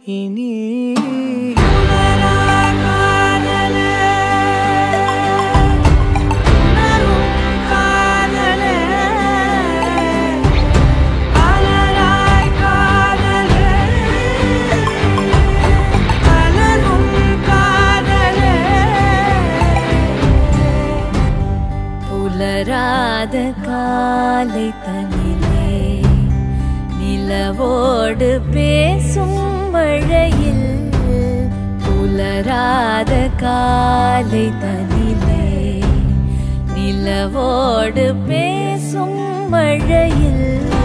இனி புலராத காலை தனிலே நிலவோடு பேசும் மழையில் புலராத காலை தனிலே நிலவோடு பேசும் மழையில்